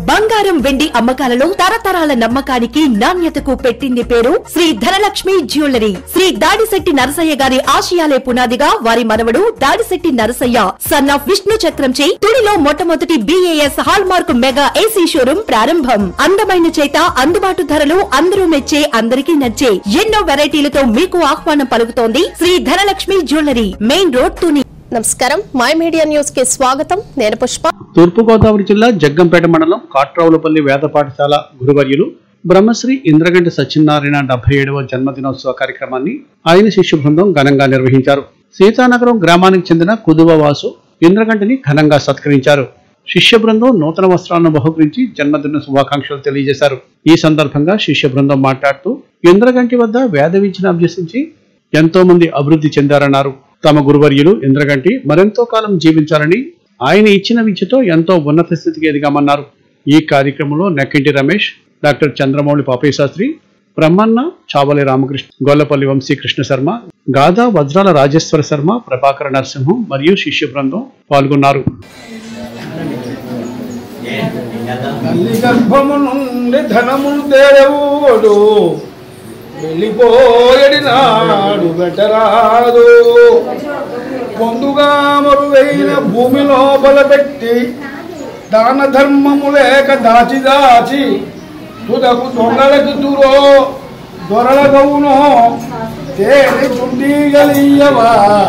బంగారం వెండి అమ్మకాలలో తరతరాల నమ్మకానికి నాణ్యతకు పెట్టింది పేరు శ్రీ ధనలక్ష్మి జ్యువెలరీ శ్రీ దాడిశెట్టి నరసయ్య గారి ఆశయాలే పునాదిగా వారి మనవడు దాడిశెట్టి నరసయ్య సన్ ఆఫ్ విష్ణు చక్రంచే తుడిలో మొట్టమొదటి BIS hallmark mega AC showroom ప్రారంభం అందమైన చేత అందుబాటు ధరలు అందరూ మెచ్చే అందరికీ నచ్చే ఎన్నో వెరైటీలతో మీకు ఆహ్వానం పలుకుతోంది Shri Dhanalakshmi jewellery main road Tuni నమస్కారం మై మీడియా న్యూస్ కి స్వాగతం నేను పుష్ప తూర్పుగోదావరి జిల్లా జగ్గంపేట మండలం కాట్రావులపల్లి వేద పాఠశాల గురువర్యులు బ్రహ్మశ్రీ ఇంద్రగంటి సత్యనారాయణ డెబ్బై ఏడవ జన్మదినోత్సవ కార్యక్రమాన్ని ఆయన శిష్య బృందం ఘనంగా నిర్వహించారు సీతానగరం గ్రామానికి చెందిన కుదువ వాసు ఇంద్రగంటిని ఘనంగా సత్కరించారు శిష్య బృందం నూతన వస్త్రాలను బహుకరించి జన్మదిన శుభాకాంక్షలు తెలియజేశారు ఈ సందర్భంగా శిష్య బృందం మాట్లాడుతూ ఇంద్రగంటి వద్ద వేద విద్యను అభ్యసించి ఎంతో మంది అభివృద్ధి చెందారన్నారు తమ గురువర్యులు ఇంద్రగంటి మరెంతో కాలం జీవించాలని ఆయన ఇచ్చిన విద్యతో ఎంతో ఉన్నత స్థితికి ఎదిగామన్నారు ఈ కార్యక్రమంలో నెక్కింటి రమేష్ డాక్టర్ చంద్రమౌళి పాపయ్య శాస్త్రి బ్రహ్మన్న చావలి రామకృష్ణ గొల్లపల్లి వంశీ కృష్ణ శర్మ గాదా వజ్రాల రాజేశ్వర శర్మ ప్రభాకర నరసింహం మరియు శిష్య బృందం పాల్గొన్నారు తల్లి గర్భము నుండి ధనములు తేడవుడు వెళ్ళిపోయడి నాడు బెటరాదు పొందుగా మరువైన భూమి లోపల పెట్టి దాన ధర్మము లేక దాచి దాచి తుదకు దొంగలకు దురో దొరలగవునో తేని చుండీగలియవా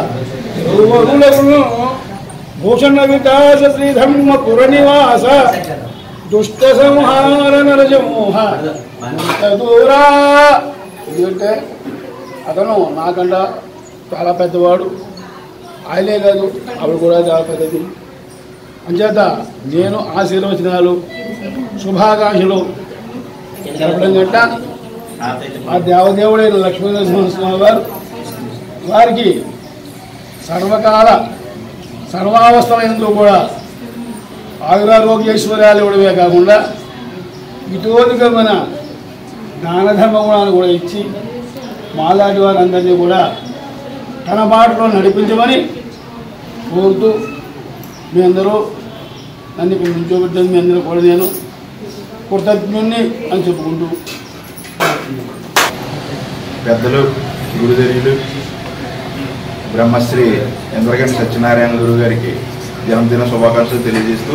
భూషణ వికాస శ్రీధర్మ పుర నివాస దుష్ట సంహార నరజమోహ దూరా ఎందుకంటే అతను నాకంట చాలా పెద్దవాడు ఆయనే కాదు ఆవిడ కూడా చాలా పెద్దది అంచేత నేను ఆశీర్వచనాలు శుభాకాంక్షలు జరపడం గట్ట ఆ దేవదేవుడైన లక్ష్మీనరసింహస్వామి వారు వారికి సర్వకాల సర్వావస్థలందు కూడా ఆయురారోగ్యేశ్వర్యాలు ఇవ్వడమే కాకుండా ఇటువదికమైన దాన ధర్మ గుణాలు కూడా ఇచ్చి మాలాంటి వారందరినీ కూడా తన బాటలో నడిపించమని కోరుతూ మీ అందరూ నన్ను ఇక్కడ నుంచోబెట్టని మీ అందరూ కూడా నేను కృతజ్ఞుణ్ణి అని చెప్పుకుంటూ పెద్దలు గురుదర్యులు బ్రహ్మశ్రీ ఇంద్రగంటి సత్యనారాయణ గురువు గారికి జన్మదిన శుభాకాంక్షలు తెలియజేస్తూ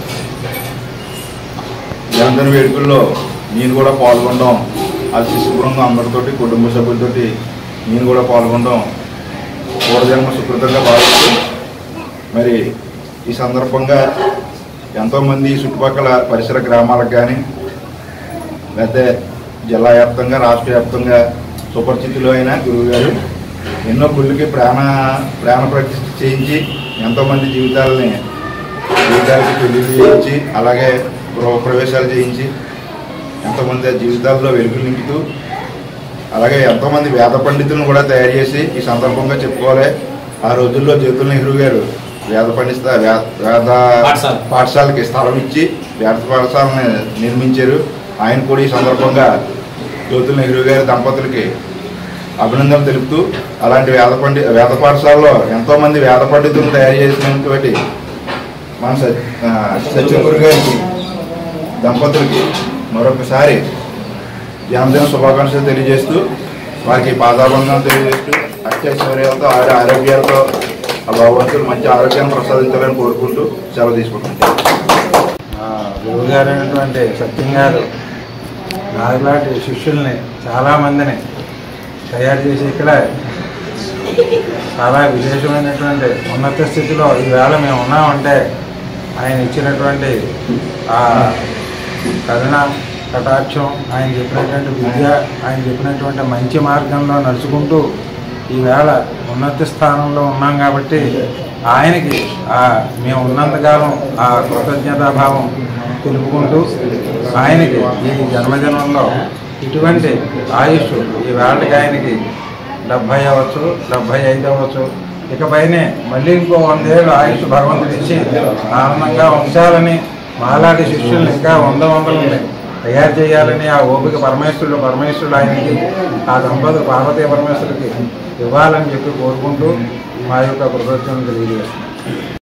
జన్మదిన వేడుకల్లో నేను కూడా పాల్గొనడం ఆ శిశు బృందం అందరితోటి కుటుంబ సభ్యులతోటి నేను కూడా పాల్గొనడం పూర్వజన్మ సుకృతంగా భావిస్తూ మరి ఈ సందర్భంగా ఎంతోమంది చుట్టుపక్కల పరిసర గ్రామాలకు కానీ లేకపోతే జిల్లా వ్యాప్తంగా రాష్ట్ర వ్యాప్తంగా సుపరిచితులు అయిన గురువుగారు ఎన్నో గుళ్ళకి ప్రాణ ప్రాణ ప్రతిష్ఠ చేయించి ఎంతోమంది జీవితాలని జీవితాలకి పెళ్లిళ్ళు చేయించి అలాగే గృహ ప్రవేశాలు చేయించి ఎంతోమంది జీవితాల్లో వెలుగులు నింపుతూ అలాగే ఎంతోమంది వేద పండితులను కూడా తయారు చేసి ఈ సందర్భంగా చెప్పుకోవాలి ఆ రోజుల్లో జ్యోతుల నెహ్రూ గారు వేద పండిత వే- వేద పాఠశాలకి స్థలం ఇచ్చి వేద పాఠశాలని నిర్మించారు ఆయన కూడా ఈ సందర్భంగా జ్యోతుల నెహ్రూ గారి దంపతులకి అభినందనలు తెలుపుతూ అలాంటి వేద పండి వేద పాఠశాలలో ఎంతోమంది వేద పండితులను తయారు చేసినటువంటి మన సత్ ఆ, సత్యగురు గారికి దంపతులకి మరొకసారి జన్మదిన శుభాకాంక్షలు తెలియజేస్తూ వారికి పాదాబంధనం తెలియజేస్తూ అత్యైశ్వర్యాలతో ఆరు ఆరోగ్యాలతో ఆ భగవంతుడు మంచి ఆరోగ్యాన్ని ప్రసాదించాలని కోరుకుంటూ సెలవు తీసుకుంటాం గురువుగారు అయినటువంటి సత్యం గారు నాలాంటి శిష్యుల్ని చాలామందిని తయారు చేసి ఇక్కడ చాలా విశేషమైనటువంటి ఉన్నత స్థితిలో ఈవేళ మేము ఉన్నామంటే ఆయన ఇచ్చినటువంటి ఆ కరుణ కటాక్షం ఆయన చెప్పినటువంటి విద్య ఆయన చెప్పినటువంటి మంచి మార్గంలో నడుచుకుంటూ ఈవేళ ఉన్నత స్థానంలో ఉన్నాం కాబట్టి ఆయనకి ఆ మేము ఉన్నంతకాలం ఆ కృతజ్ఞతాభావం తెలుపుకుంటూ ఆయనకి ఈ జన్మదినంలో ఇటువంటి ఆయుష్ ఈ వేళకి ఆయనకి డెబ్భై అవ్వచ్చు డెబ్భై ఐదు అవ్వచ్చు ఇకపైనే మళ్ళీ ఇంకో వందేళ్ళు ఆయుష్ భగవంతుడు ఇచ్చి ఆనందంగా ఉంచాలని మాలాంటి శిష్యుల్ని ఇంకా వంద వందలని తయారు చేయాలని ఆ ఓపిక పరమేశ్వరుడు పరమేశ్వరుడు ఆయనకి ఆ దంపతులు పార్వతీ పరమేశ్వరుడికి ఇవ్వాలని చెప్పి కోరుకుంటూ మా యొక్క కృతజ్ఞతలు తెలియజేస్తున్నాం